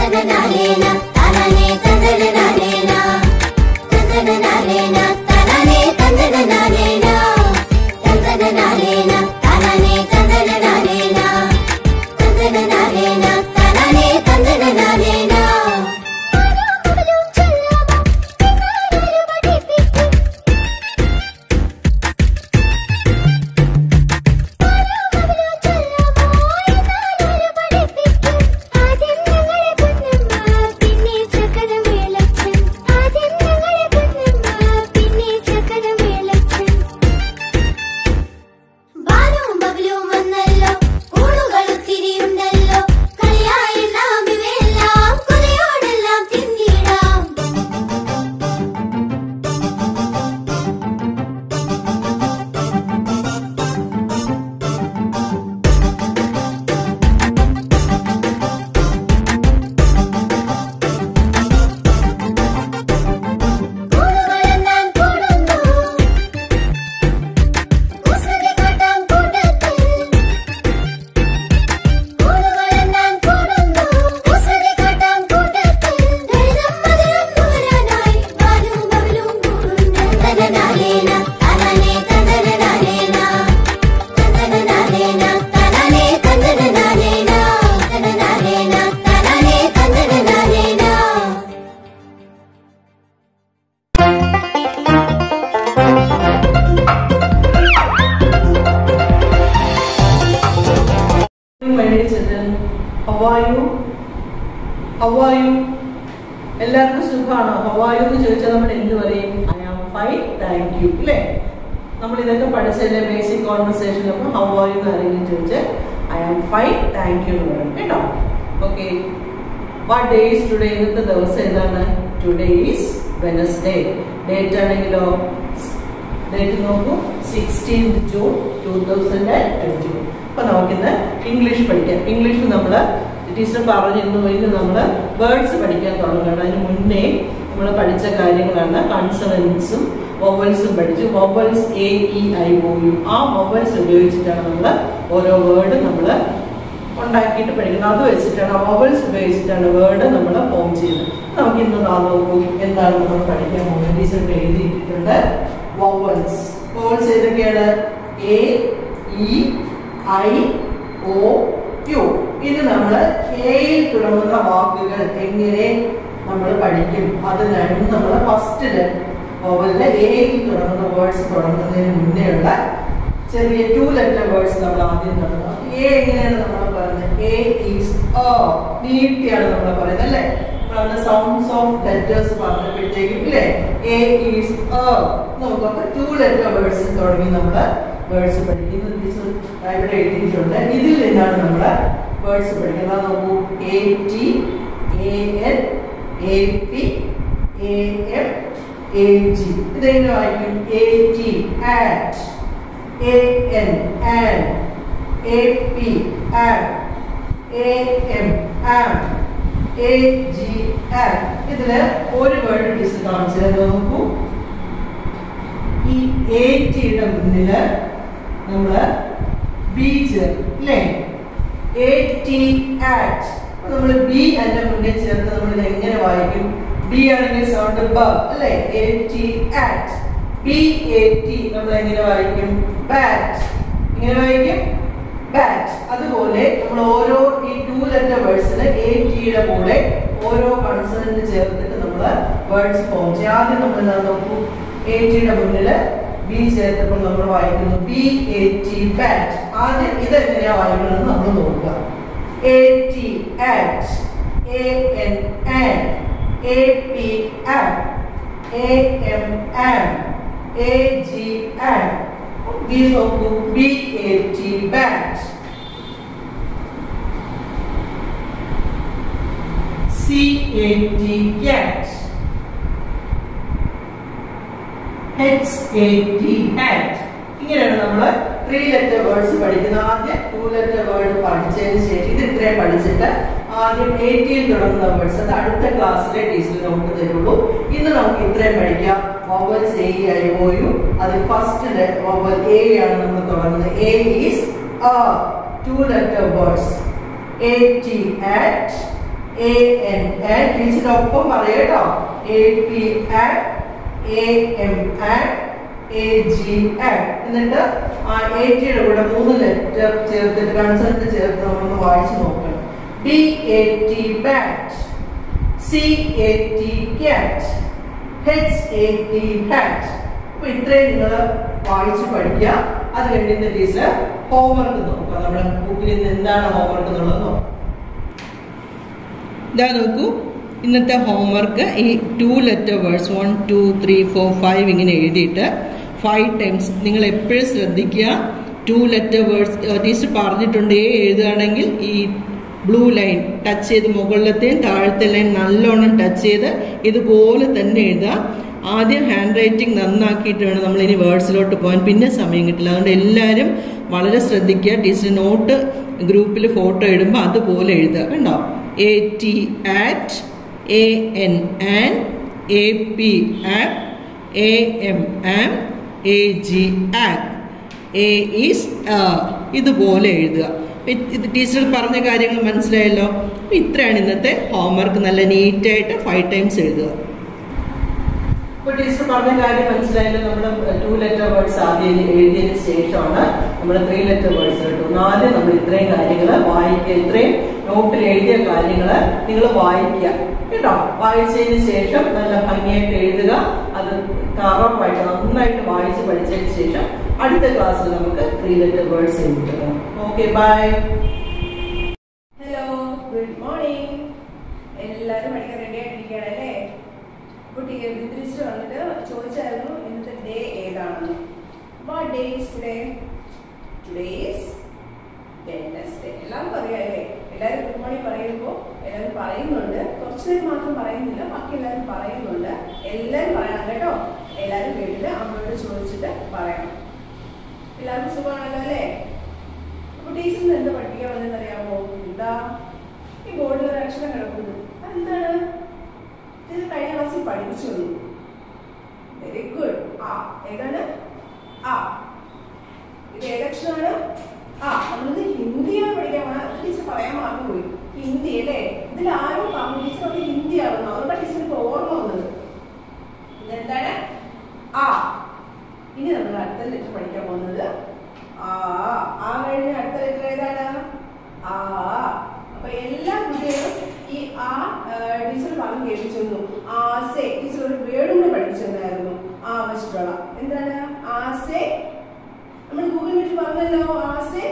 തനനനാലേന തനനേ തനനനാലേന തനനനാലേന തനനേ തനനനാലേന തനനനാലേന തനനേ തനനനാലേന തനനനാലേന തനനേ തനനനാലേന ബാലും ബബലും വന്നല്ലോ കൂടുകൾ ഒത്തിരിയുണ്ടല്ലോ കളിയായി നാം ഇവയെല്ലാം കൊലയോടെല്ലാം തിന്നിടാം കൂടുകളെല്ലാം കൂടുന്നു കുസൃതി കാട്ടാൻ കൂട്ടത്തിൽ കൂടുകളെല്ലാം കൂടുന്നു കുസൃതി കാട്ടാൻ കൂട്ടത്തിൽ ലളിതം മധുരം നുകരാനായി ബാലും ബബലും കൂടുന്നു തനനാലേന തനനേ തനനനാലേന തനനനാലേന തനനേ തനനനാലേന തനനാലേന തനനേ തനനനാലേന My dear children, how are you? How are you? എല്ലാവർക്കും സുഖമാണോ ഹവായു എന്ന് ചോദിച്ചാൽ നമ്മൾ എന്ത് പറയും I am fine thank you അല്ലേ നമ്മൾ ഇതൊക്കെ പഠിച്ചതിന്റെ ബേസിക് കോൺവെർസേഷൻ അപ്പോൾ ഹവായു എന്ന് ആരെങ്കിലും ചോദിച്ചാൽ I am fine thank you എന്ന് പറയും കേട്ടോ okay what day is today ഇന്നത്തെ ദിവസം ഏതാണ് ടുഡേ ഈസ് വെനസ്ഡേ ഡേറ്റ് ആണെങ്കിലോ ഡേറ്റ് നോക്കൂ sixteenth June two thousand twenty അപ്പൊ നമുക്കിന്ന് ഇംഗ്ലീഷ് പഠിക്കാം ഇംഗ്ലീഷിൽ നമ്മൾ ടീച്ചർ പറഞ്ഞിരുന്നു ഇന്ന് നമ്മൾ വേർഡ്സ് പഠിക്കാൻ തുടങ്ങണം അതിന് മുന്നേ നമ്മൾ പഠിച്ച കാര്യങ്ങളാണ് കൺസണൻസും വൊവൽസും പഠിച്ചു vowels A E I O U ആ വൊവൽസ് ഉപയോഗിച്ചിട്ടാണ് നമ്മൾ ഓരോ വേർഡ് നമ്മൾ ഉണ്ടാക്കിയിട്ട് പഠിക്കുന്നത് അത് വെച്ചിട്ടാണ് വൊവൽസ് ഉപയോഗിച്ചിട്ടാണ് വേർഡ് നമ്മൾ ഫോം ചെയ്യുന്നത് നമുക്ക് ഇന്ന് നാ നോക്കൂ എന്താണ് നമ്മൾ പഠിക്കാൻ പോകുന്നത് ടീച്ചർ എഴുതിയിട്ടുണ്ട് വൊവൽസ് വൊവൽസ് ഏതൊക്കെയാണ് A E I O U ഇത് നമ്മൾ എയിൽ തുടങ്ങുന്ന വാക്കുകൾ എങ്ങനെ നമ്മൾ പഠിക്കും അതിനാണ് നമ്മൾ ഫസ്റ്റ് വൊവലിലെ എയിൽ തുടങ്ങുന്ന വേർഡ്സ് തുടങ്ങുന്നതിന് മുന്നേ ഉള്ള ചെറിയ ടു ലെറ്റർ വേർഡ്സ് നമ്മൾ ആദ്യം തുടങ്ങുക എ എങ്ങനെയാണ് നമ്മൾ പറയുന്നത് എ ഈസ് ഓ നീട്ടിയാണ് നമ്മൾ പറയുന്നത് അല്ലേ നമ്മളവിടെ സൗണ്ട്സ് ഓഫ് ലെറ്റേഴ്സ് പറഞ്ഞപ്പോഴത്തേക്കും ഇല്ലേ എ ഈസ് ഓ നോക്കുക അപ്പൊ ടു ലെറ്റർ വേർഡ്സ് തുടങ്ങി നമ്മൾ വേർഡ്സ് പഠിക്കുന്നത് ടീച്ചർ ഇവിടെ എഴുതിയിട്ടുണ്ട് ഇതിൽ നിന്നാണ് നമ്മൾ വേർഡ്സ് പഠിക്കുന്നത് അത് നോക്കൂ A T A N A P A M A G ഇതെങ്ങനെ വായിക്കും A T at A N and A P and A M and A G and ഇതില് ഒരു വേർഡ് ഡിസ് കാണിച്ചത് നോക്കൂ ഈ എ ടിയുടെ മുന്നില് നമ്മള് ബി ചേർക്കും അല്ലേ എ ടി ആറ്റ് നമ്മൾ ബി അതിന്റെ മുന്നിൽ ചേർത്ത് നമ്മൾ ഇത് എങ്ങനെ വായിക്കും ബി ആണെങ്കിൽ സൗണ്ട് ബ അല്ലേ A T at B A T നമ്മൾ എങ്ങനെ വായിക്കും ബാറ്റ് എങ്ങനെ വായിക്കും ബാറ്റ് അതുപോലെ നമ്മൾ ഓരോ ഈ ടു ലെറ്റർ വേർഡ്സിന് എ ടിയുടെ കൂടെ ഓരോ കൺസണന്റ് ചേർത്തിട്ട് നമ്മൾ വേർഡ്സ് ഫോം ചെയ്യും ആദ്യം നമ്മൾ എന്താ നോക്കൂ എ ടിയുടെ മുന്നില് ബി ചേർത്തപ്പോൾ നമ്മൾ വായിക്കുന്നു ബി എ ടി ബാറ്റ് ആദ്യം ഇത് എങ്ങനെയാ വായിക്കണമെന്ന് നമ്മൾ നോക്കുക A T at A N an A P an A M an A G an B നോക്കൂ B A T bat C A T cat H A T hat ഇങ്ങനെയാണ് നമ്മൾ three letter words പഠിക്കുന്നത് ആദ്യം two letter word പഠിച്ചതിന് ശേഷം ഇത് ഇത്രയും പഠിച്ചിട്ട് ആദ്യം എയ്റ്റീൻ തുടങ്ങുന്ന വേർഡ്സ് അത് അടുത്ത ക്ലാസ്സിലെ ടീച്ചർ നമുക്ക് തരുള്ളൂ ഇന്ന് നമുക്ക് ഇത്രയും പഠിക്കാം vowels A I O U അതിൽ ഫസ്റ്റ് വവൽ എ ആണ് നമ്മൾ തുടങ്ങുന്നത് A is two letter words A T at A N an ടീച്ചറുടെ ഒപ്പം പറയട്ടോ A P an A M an A G an എന്നിട്ട് ആ എ ടിയുടെ കൂടെ മൂന്ന് ലെറ്റർ ചേർത്തിട്ട് കൺസൾട്ട് ചേർത്ത് നമ്മളൊന്ന് വായിച്ചു നോക്കണം B A T bat C A T cat H A T hat അപ്പൊ ഇത്രയും നിങ്ങൾ വായിച്ച് പഠിക്കുക അത് കഴിഞ്ഞ് ഇന്ന് ടീച്ചർ ഹോംവർക്ക് നോക്കുക നമ്മുടെ ബുക്കിൽ ഇന്ന് എന്താണ് ഹോംവർക്ക് എന്നുള്ളത് നോക്കാം ഇതാ നോക്കൂ ഇന്നത്തെ ഹോംവർക്ക് ഈ two letter words one two three four five ഇങ്ങനെ എഴുതിയിട്ട് ഫൈവ് ടൈംസ് നിങ്ങൾ എപ്പോഴും ശ്രദ്ധിക്കുക ടു ലെറ്റർ വേർഡ്സ് ടീച്ചർ പറഞ്ഞിട്ടുണ്ട് ഏ എഴുതുകയാണെങ്കിൽ ഈ ബ്ലൂ ലൈൻ ടച്ച് ചെയ്ത് മുകളിലത്തെയും താഴത്തെ ലൈൻ നല്ലോണം ടച്ച് ചെയ്ത് ഇതുപോലെ തന്നെ എഴുതുക ആദ്യം ഹാൻഡ് റൈറ്റിംഗ് നന്നാക്കിയിട്ട് വേണം നമ്മൾ ഇനി വേർഡ്സിലോട്ട് പോകാൻ പിന്നെ സമയം കിട്ടില്ല അതുകൊണ്ട് എല്ലാവരും വളരെ ശ്രദ്ധിക്കുക ടീച്ചർ നോട്ട് ഗ്രൂപ്പിൽ ഫോട്ടോ ഇടുമ്പോൾ അതുപോലെ എഴുതുക കണ്ടോ A T at A N an A P app A M am A G app A is ഇതുപോലെ എഴുതുക ഇത് ഇത് ടീച്ചർ പറഞ്ഞ കാര്യങ്ങൾ മനസ്സിലായല്ലോ അപ്പൊ ഇത്രയാണ് ഇന്നത്തെ ഹോംവർക്ക് നല്ല നീറ്റായിട്ട് ഫൈവ് ടൈംസ് എഴുതുക ഇപ്പൊ ടീച്ചർ പറഞ്ഞ കാര്യം മനസ്സിലായല്ലോ നമ്മൾ ടു ലെറ്റർ വേർഡ്സ് ആദ്യം എഴുതിയതിന് ശേഷമാണ് നമ്മൾ ത്രീ ലെറ്റർ വേർഡ്സ് കിട്ടും ആദ്യം നമ്മൾ ഇത്രയും കാര്യങ്ങൾ വായിക്കുക ഇത്രയും നോട്ടിൽ എഴുതിയ കാര്യങ്ങൾ നിങ്ങൾ വായിക്കുക കേട്ടോ വായിച്ചതിന് ശേഷം നല്ല ഭംഗിയായിട്ട് എഴുതുക അത് തറവായിട്ട് നന്നായിട്ട് വായിച്ച് പഠിച്ചതിന് ശേഷം അടുത്ത ക്ലാസ്സിൽ നമുക്ക് ത്രീ ലെറ്റർ വേർഡ്സ് എഴുതിക്കണം okay bye hello good morning എല്ലാവരും പഠിക്കാൻ റെഡി ആയിട്ടിരിക്കുകയാണല്ലേ കുട്ടി വിദ്രിസ്റ്റ് വന്നിട്ട് ചോദിച്ചായിരുന്നു ഇന്നത്തെ ഡേ ഏതാണെന്ന് what day is today today is Wednesday എല്ലാവർക്കും അറിയാമല്ലേ എല്ലാവരും ഗുഡ് മോർണിംഗ് പറയുമ്പോൾ എല്ലാവരും പറയുന്നുണ്ട് കുറച്ച് പേര് മാത്രം പറയുന്നില്ല ബാക്കി എല്ലാവരും പറയുന്നുണ്ട് എല്ലാവരും പറയണം കേട്ടോ എല്ലാവരും വീട്ടിൽ അമ്മയോട് ചോദിച്ചിട്ട് പറയണം എല്ലാവർക്കും സുഖമാണല്ലോ അല്ലേ അപ്പൊ ടീച്ചറിന് എന്താ പഠിപ്പിക്കാൻ വന്നതെന്ന് അറിയാമോ എന്താ ഈ ബോർഡിൽ ഒരു അക്ഷരം കിടക്കുന്നു അതെന്താണ് ഇത് കഴിഞ്ഞ ക്ലാസ്സിൽ പഠിപ്പിച്ചു തന്നു വെരി ഗുഡ് ആ ഏതാണ് ആ ഇത് ഏതക്ഷരമാണ് ആ നമ്മളിത് ഹിന്ദിയാണ് പഠിക്കാൻ പോണ ടീച്ചർ പറയാൻ മറന്നുപോയി ഹിന്ദി അല്ലേ ഇതിൽ ആരും പറഞ്ഞു ടീച്ചർ പറഞ്ഞ് ഹിന്ദിയാണെന്ന് അതുകൊണ്ടാണ് ടീച്ചർക്ക് ഓർമ്മ വന്നത് ഇതെന്താണ് ആ ഇനി നമ്മൾ അടുത്ത ലെറ്റർ പഠിക്കാൻ പോകുന്നത് ആ ആ കഴിഞ്ഞ അടുത്ത ലെറ്റർ ഏതാണ് ആ അപ്പൊ എല്ലാ കുട്ടികളും ഈ ആ ടീച്ചർ പറഞ്ഞു കേൾപ്പിച്ചിരുന്നു ആസെ ടീച്ചർ ഒരു വേർഡും കൂടെ പഠിപ്പിച്ചിരുന്നായിരുന്നു ആ വെച്ചിട്ടുള്ള എന്താണ് ആസെ നമ്മൾ ഗൂഗിൾ മീറ്റ് പറഞ്ഞല്ലോ ആസെ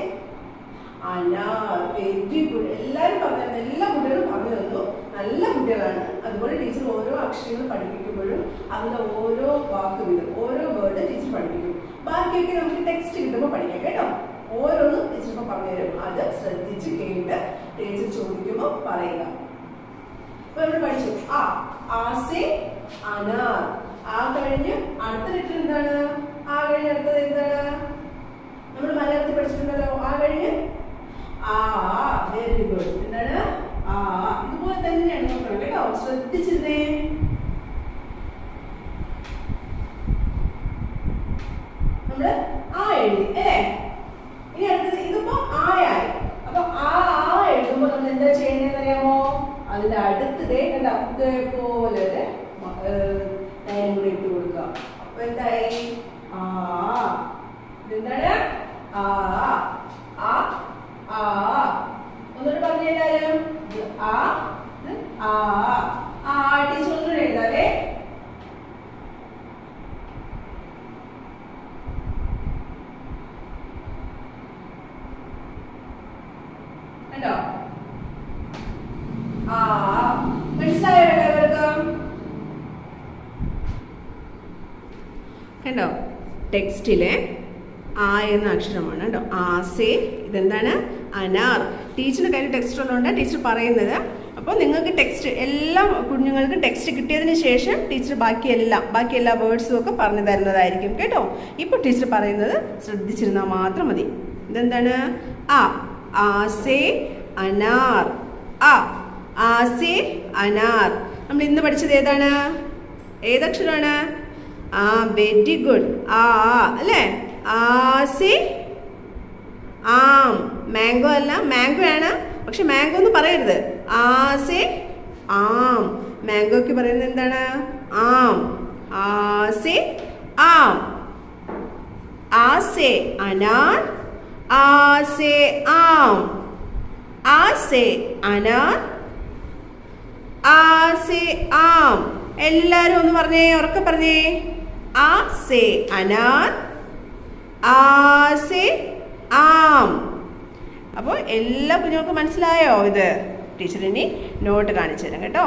അനാർ വെരി ഗുഡ് എല്ലാവരും പറഞ്ഞു എല്ലാ കുട്ടികളും പറഞ്ഞു തന്നു നല്ല കുട്ടികളാണ് അതുപോലെ ടീച്ചർ ഓരോ അക്ഷരങ്ങൾ പഠിപ്പിക്കുമ്പോഴും അതിന്റെ ഓരോ വാക്ക് വീതം ഓരോ വേർഡ് ടീച്ചർ പഠിപ്പിക്കും ബാക്കിയൊക്കെ നമുക്ക് ടെക്സ്റ്റ് കിട്ടുമ്പോൾ പഠിക്കാം കേട്ടോ ഓരോന്നും ടീച്ചർ ഇപ്പൊ പറഞ്ഞുതരും അത് ശ്രദ്ധിച്ച് കേട്ട് ടീച്ചർ ചോദിക്കുമ്പോൾ പറയുക ഇപ്പൊ നമ്മൾ പഠിച്ചു ആ ആസെ അനാർ ആ കഴിഞ്ഞ് അടുത്ത ലെറ്റർ എന്താണ് ആ കഴിഞ്ഞ് അടുത്തത് എന്താണ് നമ്മൾ മലയാളത്തിൽ പഠിച്ചിട്ടുണ്ടല്ലോ ആ കഴിഞ്ഞ് ആ വെരി ഗുഡ് എന്താണ് ആ ഇതുപോലെ തന്നെയാണ് നോക്കണം കേട്ടോ ശ്രദ്ധിച്ചിരുന്നേ നമ്മള് ആ എഴുതി അല്ലേ ഇനി അടുത്തത് ഇതിപ്പോ ആയായി അപ്പൊ ആ ആ എഴുതുമ്പോ നമ്മൾ എന്താ ചെയ്യുന്നതെന്ന് അറിയാമോ അതിന്റെ അടുത്തതേ കണ്ട ഇതേപോലെ ഒരു മ- ഏർ ലൈനും കൂടി ഇട്ട് കൊടുക്കുക അപ്പൊ എന്തായി ആ ഇതെന്താണ് ആ ആ ആ ഒന്നുകൂടി പറഞ്ഞു എല്ലാരും ഇത് ആ ഇത് ആ ആ ടീച്ചർ ഒന്നുകൂടി എഴുതാവേ കണ്ടോ ആ മനസ്സിലായോ എല്ലാവർക്കും കണ്ടോ ടെക്സ്റ്റിലെ ആ എന്ന അക്ഷരമാണ് കേട്ടോ ആസേ ഇതെന്താണ് അനാർ ടീച്ചറിന്റെ കയ്യിൽ ടെക്സ്റ്റ് ഉള്ളതുകൊണ്ട് ടീച്ചർ പറയുന്നത് അപ്പോൾ നിങ്ങൾക്ക് ടെക്സ്റ്റ് എല്ലാ കുഞ്ഞുങ്ങൾക്ക് ടെക്സ്റ്റ് കിട്ടിയതിന് ശേഷം ടീച്ചർ ബാക്കി എല്ലാം ബാക്കി എല്ലാ വേർഡ്സും ഒക്കെ പറഞ്ഞു തരുന്നതായിരിക്കും കേട്ടോ ഇപ്പോൾ ടീച്ചർ പറയുന്നത് ശ്രദ്ധിച്ചിരുന്നാൽ മാത്രം മതി ഇതെന്താണ് ആ ആസേ അനാർ ആ ആസേ അനാർ നമ്മൾ ഇന്ന് പഠിച്ചത് ഏതാണ് ഏതക്ഷരമാണ് ആ വെരി ഗുഡ് ആ ആ, അല്ലേ ആസി ആം മാംഗോ അല്ല മാംഗോ ആണ് പക്ഷെ മാംഗോ എന്ന് പറയരുത് ആസെ ആം മാംഗോക്ക് പറയുന്നത് എന്താണ് ആം ആസെ ആം ആസെ അനാർ ആസെ ആം ആസെ അനാർ ആസെ ആം എല്ലാരും ഒന്ന് പറഞ്ഞേ ഉറക്കെ പറഞ്ഞേ ആസെ അനാർ ആസെ ആം അപ്പോൾ എല്ലാ കുഞ്ഞുങ്ങൾക്കും മനസ്സിലായോ ഇത് ടീച്ചർ ഇനി നോട്ട് കാണിച്ചു തരാം കേട്ടോ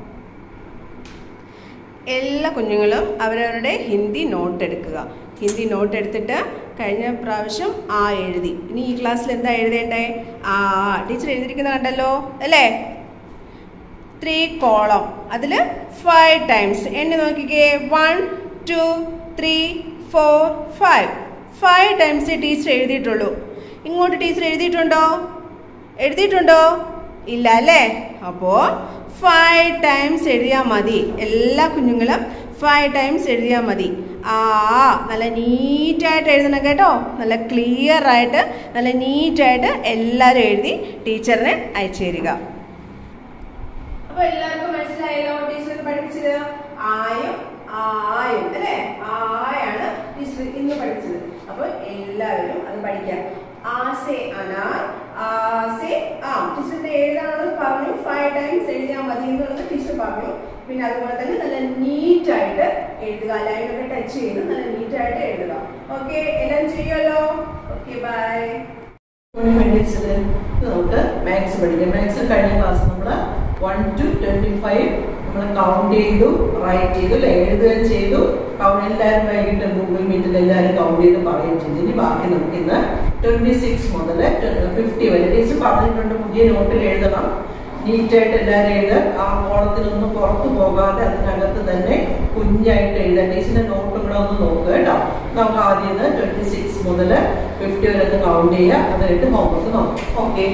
എല്ലാ കുഞ്ഞുങ്ങളും അവരവരുടെ ഹിന്ദി നോട്ട് എടുക്കുക ഹിന്ദി നോട്ട് എടുത്തിട്ട് കഴിഞ്ഞ പ്രാവശ്യം ആ എഴുതി ഇനി ഈ ക്ലാസ്സിൽ എന്താ എഴുതേണ്ടേ ആ ടീച്ചർ എഴുതിയിരിക്കുന്ന കണ്ടല്ലോ അല്ലേ ത്രീ കോളം അതിൽ ഫൈവ് ടൈംസ് എണ്ണി നോക്കിക്കേ one two three four five five times teacher എഴുതിയിട്ടുള്ളൂ ഇങ്ങോട്ട് ടീച്ചർ എഴുതിയിട്ടുണ്ടോ എഴുതിയിട്ടുണ്ടോ ഇല്ല അല്ലേ അപ്പോൾ ഫൈവ് ടൈംസ് എഴുതിയാൽ മതി എല്ലാ കുഞ്ഞുങ്ങളും ഫൈവ് ടൈംസ് എഴുതിയാൽ മതി ആ നല്ല നീറ്റായിട്ട് എഴുതണം കേട്ടോ നല്ല ക്ലിയർ ആയിട്ട് നല്ല നീറ്റായിട്ട് എല്ലാവരും എഴുതി ടീച്ചറിന് അയച്ചു തരിക അപ്പൊ എല്ലാവർക്കും മനസ്സിലായല്ലോ ടീച്ചർ പഠിപ്പിച്ചത് ആയും ആയും അല്ലേ ആയാണ് ടീച്ചർ ഇന്ന് പഠിച്ചത് അപ്പൊ എല്ലാവരും അത് പഠിക്കാം ആസെ അനാർ ആസെ ആം ടീച്ചറിന്റെ എഴുതാനുള്ളത് പറഞ്ഞു ഫൈവ് ടൈംസ് എഴുതിയാൽ മതി എന്നുള്ളത് ടീച്ചർ പറഞ്ഞു പിന്നെ അതുപോലെ തന്നെ നല്ല നീറ്റ് ആയിട്ട് എഴുതുക ലൈനൊക്കെ ടച്ച് ചെയ്ത് നല്ല നീറ്റ് ആയിട്ട് എഴുതുക ഓക്കെ എല്ലാം ചെയ്യുമല്ലോ ഓക്കെ ബൈ മിനിറ്റ്സിൽ നമുക്ക് മാത്സ് പഠിക്കാം മാത്സ് കഴിഞ്ഞ ക്ലാസ് നമ്മൾ വൺ ടു ട്വന്റി ഫൈവ് നമ്മൾ കൗണ്ട് ചെയ്തു റൈറ്റ് ചെയ്തു അല്ലെ എഴുതുകയും ചെയ്തു കൗണ്ട് എല്ലാവരും വൈകിട്ട് ഗൂഗിൾ മീറ്റിൽ എല്ലാവരും കൗണ്ട് ചെയ്ത് പറയുകയും ചെയ്തു ഇനി ബാക്കി നമുക്ക് ഇന്ന് ട്വന്റി സിക്സ് മുതൽ ഫിഫ്റ്റി വരെ ടീച്ചർ പറഞ്ഞിട്ടുണ്ട് പുതിയ നോട്ടിൽ എഴുതണം നീറ്റായിട്ട് എല്ലാവരും എഴുതുക ആ കോളത്തിനൊന്നും പുറത്തു പോകാതെ അതിനകത്ത് തന്നെ കുഞ്ഞായിട്ട് എഴുതാം ടീച്ചറിന്റെ നോട്ടും കൂടെ ഒന്ന് നോക്കുക കേട്ടോ നമുക്ക് ആദ്യം ട്വന്റി സിക്സ് മുതൽ ഫിഫ്റ്റി വരെ ഒന്ന് കൗണ്ട് ചെയ്യുക അത് കഴിഞ്ഞിട്ട് ഹോംവർക്ക് നോക്കാം ഓക്കെ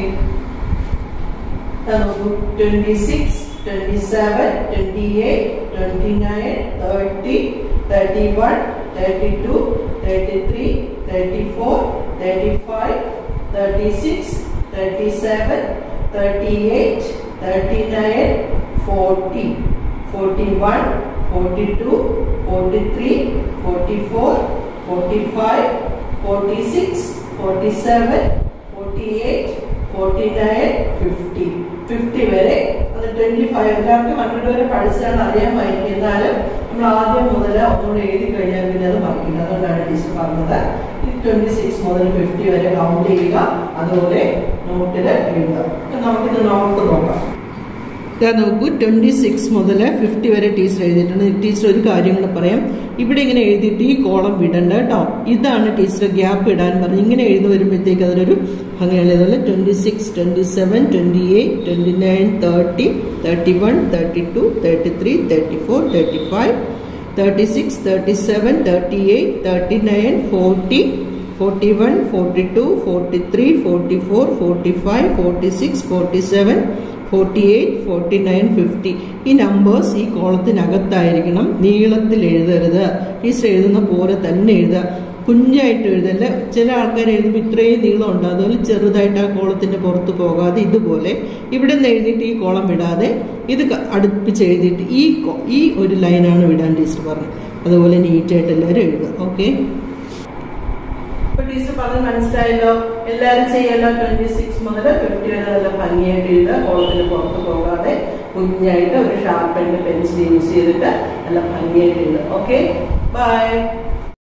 നോക്കൂ twenty six twenty seven twenty eight twenty nine thirty thirty one thirty two thirty three thirty four thirty five thirty six thirty seven thirty eight thirty nine forty forty one forty two forty three forty four forty five forty six forty seven forty eight forty nine fifty fifty വരെ അത് twenty five എല്ലാവർക്കും hundred വരെ പഠിച്ചാണ് അറിയാമായിരിക്കും എന്നാലും നമ്മൾ ആദ്യം മുതൽ ഒന്നുകൂടെ എഴുതി കഴിഞ്ഞാൽ പിന്നെ അത് മറക്കില്ല അതുകൊണ്ടാണ് ടീച്ചർ പറഞ്ഞത് ട്വന്റി സിക്സ് മുതൽ ഫിഫ്റ്റി വരെ കൗണ്ട് ചെയ്യുക അതുപോലെ നോട്ടിൽ എഴുതുക അപ്പൊ നമുക്കിത് നോട്ട് നോക്കാം ഇതാ നോക്കൂ ട്വന്റി സിക്സ് മുതൽ ഫിഫ്റ്റി വരെ ടീച്ചർ എഴുതിയിട്ടുണ്ട് ടീച്ചർ ഒരു കാര്യം കൂടെ പറയാം ഇവിടെ ഇങ്ങനെ എഴുതിയിട്ട് ഈ കോളം വിടണ്ട കേട്ടോ ഇതാണ് ടീച്ചർ ഗ്യാപ്പ് ഇടാൻ പറഞ്ഞത് ഇങ്ങനെ എഴുതി വരുമ്പോഴത്തേക്ക് അതിലൊരു ഭംഗിയുള്ള ഇതുപോലെ twenty six twenty seven twenty eight twenty nine thirty thirty one thirty two thirty three thirty four thirty five thirty six thirty seven thirty eight thirty nine forty forty one forty two forty three forty four forty five forty six forty seven forty eight forty nine fifty ഈ numbers ഈ കോളത്തിനകത്തായിരിക്കണം നീളത്തിൽ എഴുതരുത് teacher എഴുതുന്ന പോലെ തന്നെ എഴുതുക കുഞ്ഞായിട്ട് എഴുതല്ല ചില ആൾക്കാർ എഴുതുമ്പോൾ ഇത്രയും നീളമുണ്ട് അതുപോലെ ചെറുതായിട്ട് ആ കോളത്തിന്റെ പുറത്ത് പോകാതെ ഇതുപോലെ ഇവിടെ നിന്ന് എഴുതിയിട്ട് ഈ കോളം വിടാതെ ഇത് ക- അടുപ്പിച്ച് എഴുതിയിട്ട് ഈ കോ- ഈ ഒരു ലൈനാണ് വിടാൻ ടീച്ചർ പറഞ്ഞത് അതുപോലെ നീറ്റായിട്ട് എല്ലാവരും എഴുതുക ഓക്കെ ഇപ്പൊ ടീച്ചർ പറഞ്ഞ് മനസ്സിലായല്ലോ എല്ലാവരും ചെയ്യല്ലോ ട്വന്റി സിക്സ് മുതൽ ഫിഫ്റ്റി വരെ നല്ല ഭംഗിയായിട്ട് എഴുതുക കോളത്തിന് പുറത്ത് പോകാതെ കുഞ്ഞായിട്ട് ഒരു ഷാർപ്പൻ്റെ പെൻസിൽ യൂസ് ചെയ്തിട്ട് നല്ല ഭംഗിയായിട്ട് എഴുതുക ഓക്കെ ബൈ